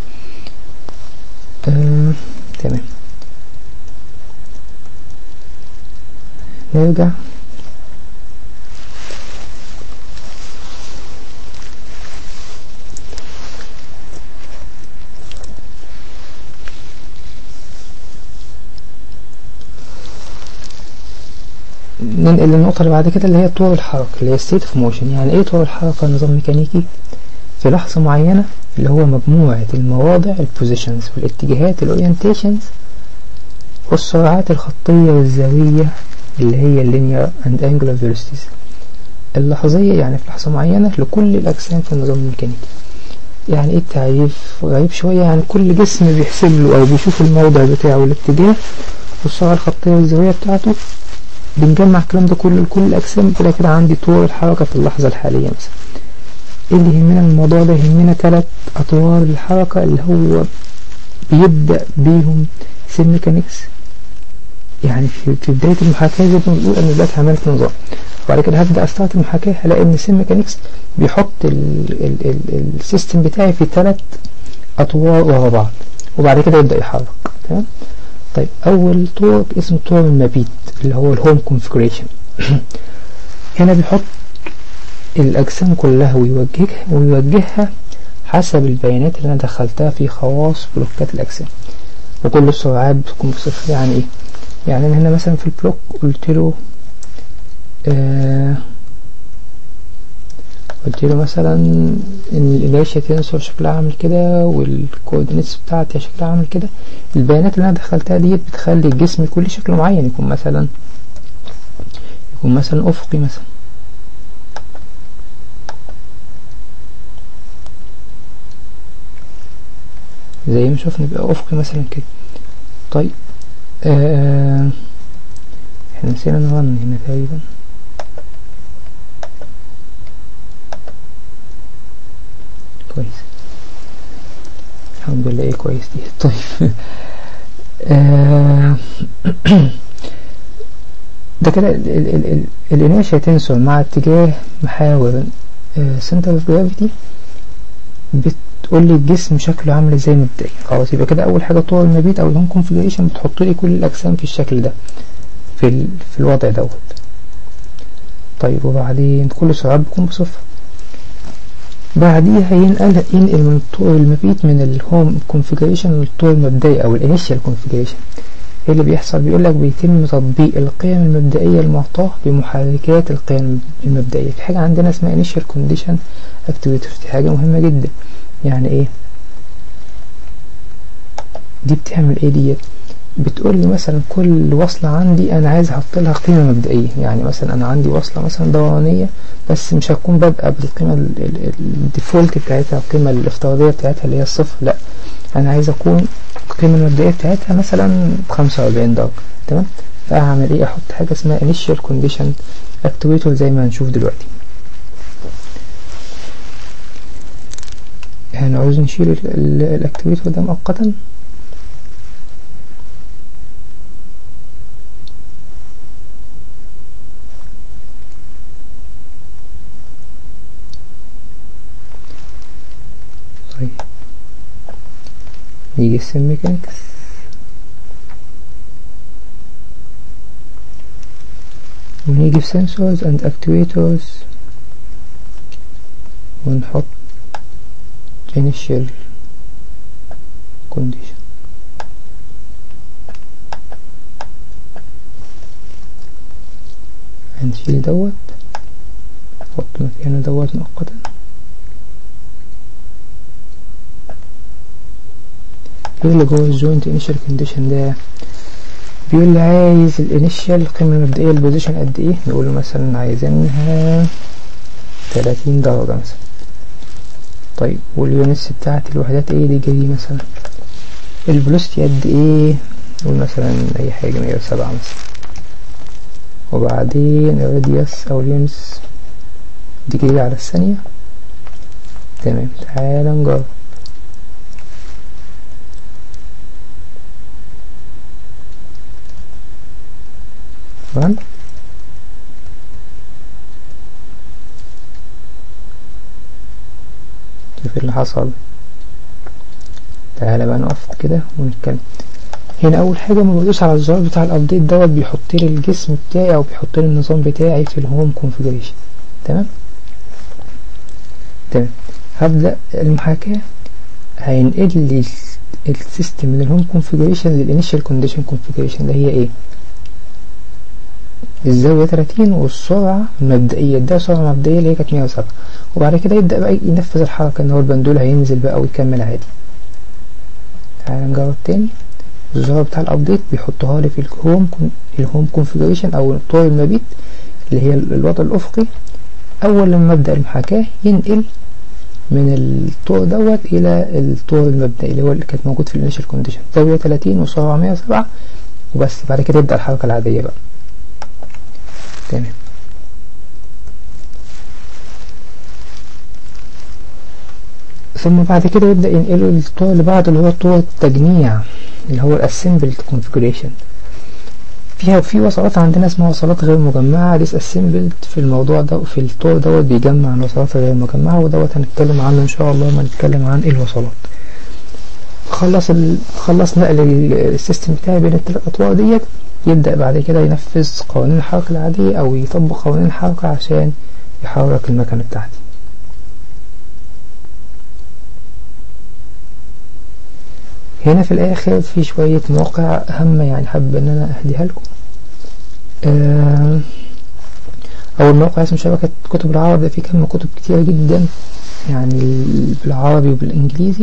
آه، تمام نرجع ننقل للنقطة اللي بعد كده اللي هي طور الحركة اللي هي state of motion يعني ايه طور الحركة نظام ميكانيكي في لحظة معينة اللي هو مجموعة المواضع البوزيشنز والاتجاهات الاورينتيشنز والسرعات الخطية والزاوية اللي هي linear and angular velocities اللحظية يعني في لحظة معينة لكل الأجسام في النظام الميكانيكي يعني ايه التعريف غريب شوية يعني كل جسم بيحسب له أو بيشوف الموضع بتاعه والاتجاه والسرعة الخطية والزاوية بتاعته بنجمع الكلام ده كله لكل الأجسام كده كده عندي طور الحركة في اللحظة الحالية مثلا ايه اللي يهمنا من الموضوع ده يهمنا ثلاث أطوار الحركة اللي هو بيبدأ بيهم سيل ميكانيكس يعني في, في بداية المحاكاة زي ما بنقول أنا دلوقتي عملت نظام وبعد كده هبدأ أستارت المحاكاة هلاقي إن سيل ميكانيكس بيحط السيستم بتاعي في ثلاث أطوار ورا بعض وبعد كده يبدأ يحرك تمام طيب أول طور اسمه طور المبيت اللي هو الهوم كونفيجريشن هنا بيحط الأجسام كلها ويوجهها ويوجهها حسب البيانات اللي أنا دخلتها في خواص بلوكات الأجسام وكل السرعات بتكون بصفر يعني إيه؟ يعني أنا هنا مثلا في البلوك قلت له آه قلت له مثلا ان الانيرشيا تنسور شكلها عامل كده والكوردينيتس بتاعتي شكلها عامل كده البيانات اللي انا دخلتها ديت بتخلي الجسم كل شكل معين يكون مثلا يكون مثلا افقي مثلا زي ما شفنا بيبقى افقي مثلا كده طيب آه احنا نسينا نرن هنا تقريبا كويس الحمد لله ايه كويس دي طيب آه ده كده الانيرشيا تنسور مع اتجاه محاور سنتر اوف جرافيتي بتقول لي الجسم شكله عامل ازاي مبدئيا خلاص يبقى كده اول حاجه طول المبيت او الهوم كونفيجريشن بتحط لي كل الاجسام في الشكل ده في ال... في الوضع دوت طيب وبعدين كل سرعات بيكون بصفر بعديها ينقل ينقل من الطور المبيت من الهوم كونفيجريشن للطور المبدئي او الانيشال كونفيجريشن ايه اللي بيحصل بيقول لك بيتم تطبيق القيم المبدئية المعطاة بمحركات القيم المبدئية في حاجة عندنا اسمها initial condition activators دي حاجة مهمة جدا يعني ايه دي بتعمل ايه دي بتقول لي مثلا كل وصلة عندي انا عايز احط لها قيمة مبدئية يعني مثلا انا عندي وصلة مثلا دورانية بس مش هتكون بادئة بالقيمة الديفولت بتاعتها القيمة الافتراضية بتاعتها اللي هي الصفر لا انا عايز اكون القيمة المبدئية بتاعتها مثلا بخمسة وأربعين درجة تمام فأعمل إيه أحط حاجة اسمها initial condition activator زي ما هنشوف دلوقتي هنعوز نشيل الاكتيفيتور ده مؤقتا طيب نيجي السم ميكانيكس ونيجي في sensors and actuators ونحط initial condition هنشيل دوت نحط مكانه دوت مؤقتا بيقول لي جوه الجوينت انيشال كونديشن ده بيقول لي عايز الانيشال القيمة المبدئية للبوزيشن قد ايه نقول له مثلا عايزينها تلاتين درجة مثلا طيب واليونتس بتاعت الوحدات ايه دي جدي مثلا الفلوسيتي قد ايه نقول مثلا اي حاجة مية وسبعة مثلا وبعدين الراديوس او اليونتس ديجري على الثانية تمام تعالى نجرب تمام شوف اللي حصل تعالى بقى نقف كده ونتكلم هنا اول حاجه لما بدوس على الزرار بتاع الابديت دوت بيحط لي الجسم بتاعي او بيحط لي النظام بتاعي في الهوم كونفيجريشن تمام تمام هبدا المحاكاه هينقل لي السيستم من الهوم كونفيجريشن للانيشال كونديشن كونفيجريشن اللي هي ايه الزاوية 30 والسرعة المبدئية ده سرعة مبدئية اللي هي كانت 107 وبعد كده يبدأ بقى ينفذ الحركة ان هو البندول هينزل بقى ويكمل عادي تعالى نجرب تاني الزرار بتاع الابديت بيحطها لي في الهوم الهوم كونفيجريشن او طور المبيت اللي هي الوضع الافقي اول لما ابدا المحاكاة ينقل من الطور دوت الى الطور المبدئي اللي هو اللي كانت موجود في الانيشال كونديشن زاوية 30 وسرعة 107 وبس بعد كده يبدأ الحركة العادية بقى تمام ثم بعد كده يبدأ ينقله للطور اللي بعده اللي هو طور التجميع اللي هو الاسمبلد كونفيجريشن فيها في وصلات عندنا اسمها وصلات غير مجمعة ديس اسمبلد في الموضوع ده في الطور دوت بيجمع الوصلات الغير مجمعة ودوت هنتكلم عنه ان شاء الله لما نتكلم عن الوصلات خلص ال... خلص نقل السيستم بتاعي بين الثلاث اطوار ديت يبدأ بعد كده ينفذ قوانين الحركة العادية أو يطبق قوانين الحركة عشان يحرك المكنة بتاعتي هنا في الآخر في شوية مواقع هامة يعني حابب إن أنا أهديها لكم آه أو الموقع اسمه شبكة كتب العربي فيه كم كتب كتيرة جدا يعني بالعربي وبالإنجليزي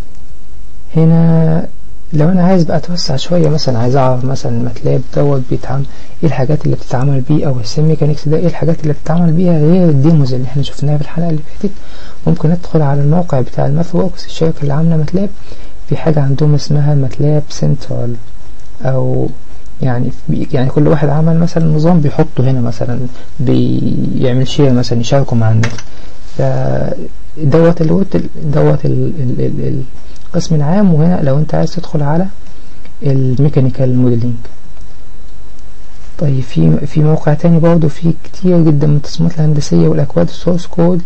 هنا لو أنا عايز بقى أتوسع شوية مثلا عايز أعرف مثلا الماتلاب دوت بيتعمل إيه الحاجات اللي بتتعمل بيه أو السيم ميكانيكس ده إيه الحاجات اللي بتتعمل بيها غير الديموز اللي احنا شفناها في الحلقة اللي فاتت ممكن ندخل على الموقع بتاع الماث ووركس الشركة اللي عاملة ماتلاب في حاجة عندهم اسمها ماتلاب سنترال أو يعني يعني كل واحد عمل مثلا نظام بيحطه هنا مثلا بيعمل شير مثلا يشاركه مع الناس دوت الوت دوت القسم العام وهنا لو انت عايز تدخل على الميكانيكال موديلينج طيب في في موقع تاني برضه فيه كتير جدا من التصميمات الهندسية والأكواد السورس كود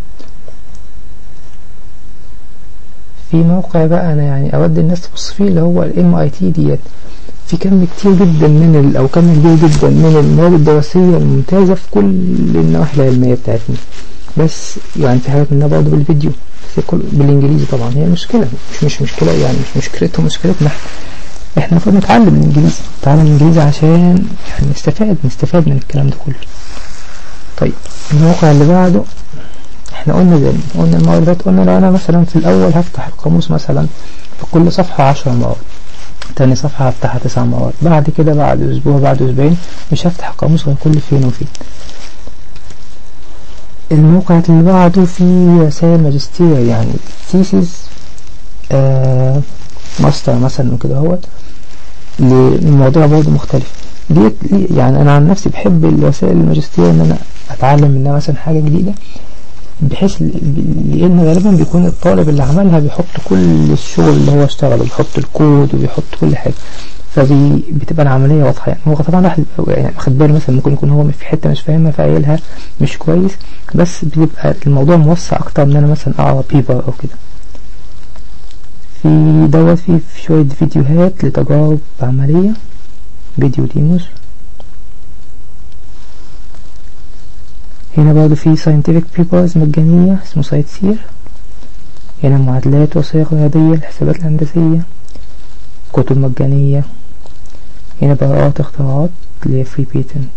في موقع بقى أنا يعني أود الناس تبص فيه اللي هو الام اي تي ديت في كم كتير جدا من ال أو كم كبير جدا من المواد الدراسية الممتازة في كل النواحي العلمية بتاعتنا بس يعني في حاجات منها برضه بالفيديو في كل بالإنجليزي طبعا هي مشكلة مش مش مشكلة يعني مش مشكلتهم مشكلتنا احنا احنا المفروض نتعلم الإنجليزي نتعلم الإنجليزي عشان يعني نستفاد نستفاد من الكلام ده كله طيب الموقع اللي بعده احنا قلنا زي قلنا المرة اللي فاتت قلنا لو انا مثلا في الأول هفتح القاموس مثلا في كل صفحة عشر مرات تاني صفحة هفتحها تسع مرات بعد كده بعد أسبوع بعد أسبوعين مش هفتح القاموس غير كل فين وفين الموقع اللي بعده فيه رسائل ماجستير يعني تيسيس آه ماستر مثلا وكده اهوت لموضوع برضه مختلف ديت يعني انا عن نفسي بحب الرسائل الماجستير ان انا اتعلم منها مثلا حاجة جديدة بحيث لان غالبا بيكون الطالب اللي عملها بيحط كل الشغل اللي هو اشتغله بيحط الكود وبيحط كل حاجة فبتبقى العملية واضحة يعني هو طبعا واحد يعني خد باله مثلا ممكن يكون هو في حتة مش فاهمها فقايلها مش كويس بس بيبقى الموضوع موسع أكتر من أنا مثلا أقرا بيبر أو كده في دوت في شوية فيديوهات لتجارب عملية فيديو ديموز هنا برضه في scientific papers مجانية اسمه سايت سير هنا معادلات وثائق رياضية الحسابات الهندسية كتب مجانية هنا براءات اختراعات اللي هي فري بيتنت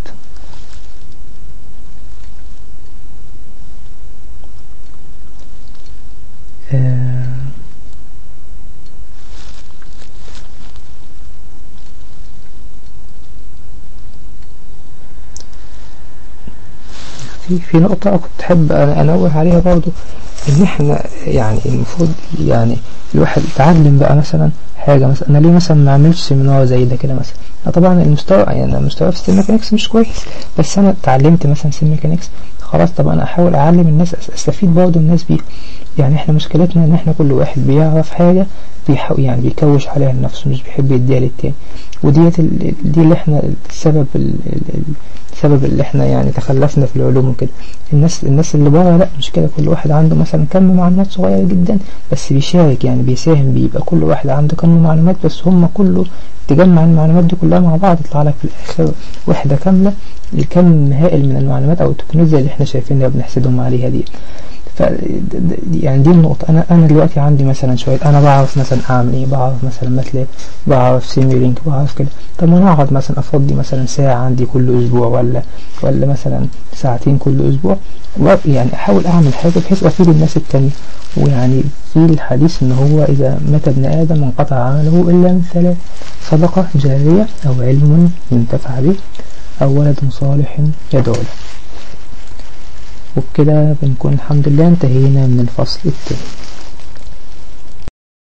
في في نقطة كنت أحب أنوه عليها برضو إن إحنا يعني المفروض يعني الواحد يتعلم بقى مثلا حاجة مثلا أنا ليه مثلا ما أعملش سيمينار زي ده كده مثلا طبعا المستوى يعني المستوى في السيم ميكانيكس مش كويس بس أنا اتعلمت مثلا سيم ميكانيكس خلاص طب أنا أحاول أعلم الناس أستفيد برضه الناس بيه يعني إحنا مشكلتنا إن إحنا كل واحد بيعرف حاجة بيحاول يعني بيكوش عليها لنفسه مش بيحب يديها للتاني وديت دي اللي إحنا السبب السبب اللي إحنا يعني تخلفنا في العلوم وكده الناس الناس اللي بره لا مش كده كل واحد عنده مثلا كم معلومات صغير جدا بس بيشارك يعني بيساهم بيه يبقى كل واحد عنده كم معلومات بس هم كله تجمع المعلومات دي كلها مع بعض يطلع لك في الآخر وحدة كاملة الكم هائل من المعلومات أو التكنولوجيا اللي احنا شايفينها بنحسدهم عليها دي ف يعني دي النقطة أنا أنا دلوقتي عندي مثلا شوية أنا بعرف مثلا أعمل إيه بعرف مثلا ماتلاب بعرف سيميلينك بعرف كده طب ما أنا أقعد مثلا أفضي مثلا ساعة عندي كل أسبوع ولا ولا مثلا ساعتين كل أسبوع يعني أحاول أعمل حاجة بحيث أفيد الناس التانية ويعني في الحديث إن هو إذا مات ابن آدم انقطع عمله إلا من ثلاث صدقة جارية أو علم ينتفع به أو ولد صالح يدعو له وبكده بنكون الحمد لله انتهينا من الفصل التاني